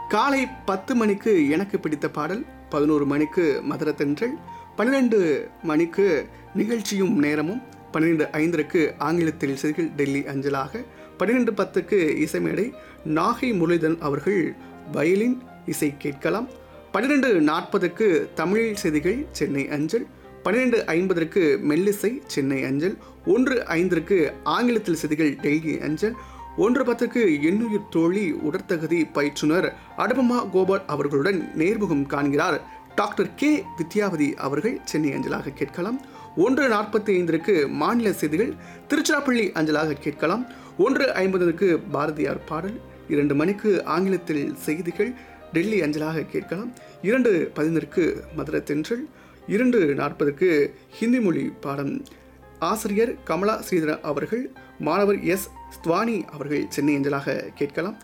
காலை பத்து மணிக்கு எனக்கு பிடித்த பாடல் பதினோரு மணிக்கு மதுர தென்றல் பன்னிரெண்டு மணிக்கு நிகழ்ச்சியும் நேரமும் பன்னிரெண்டு ஐந்திற்கு ஆங்கிலத்தில் செய்திகள் டெல்லி அஞ்சலாக பன்னிரெண்டு பத்துக்கு இசைமேடை நாகை முரளிதரன் அவர்கள் வயலின் இசை கேட்கலாம் பன்னிரெண்டு நாற்பதுக்கு தமிழ் செய்திகள் சென்னை அஞ்சல் பன்னிரெண்டு ஐம்பதற்கு மெல்லிசை சென்னை அஞ்சல் ஒன்று ஐந்திற்கு ஆங்கிலத்தில் செய்திகள் டெல்லி அஞ்சல் ஒன்று பத்துக்கு எண்ணுயிர் தோழி உடற்தகுதி பயிற்றுனர் அடுபமா கோபால் அவர்களுடன் நேர்முகம் காண்கிறார் டாக்டர் கே வித்யாவதி அவர்கள் சென்னை அஞ்சலாக கேட்கலாம் ஒன்று நாற்பத்தி ஐந்திற்கு மாநில செய்திகள் திருச்சிராப்பள்ளி அஞ்சலாக கேட்கலாம் ஒன்று ஐம்பதுக்கு பாரதியார் பாடல் இரண்டு மணிக்கு ஆங்கிலத்தில் செய்திகள் டெல்லி அஞ்சலாக கேட்கலாம் இரண்டு பதினொன்றுக்கு மதுரை தென்றல் இரண்டு நாற்பதுக்கு ஹிந்தி மொழி பாடம் ஆசிரியர் கமலா ஸ்ரீதரன் அவர்கள் மாணவர் எஸ் ஸ்துவானி அவர்கள் சென்னை அஞ்சலாக கேட்கலாம்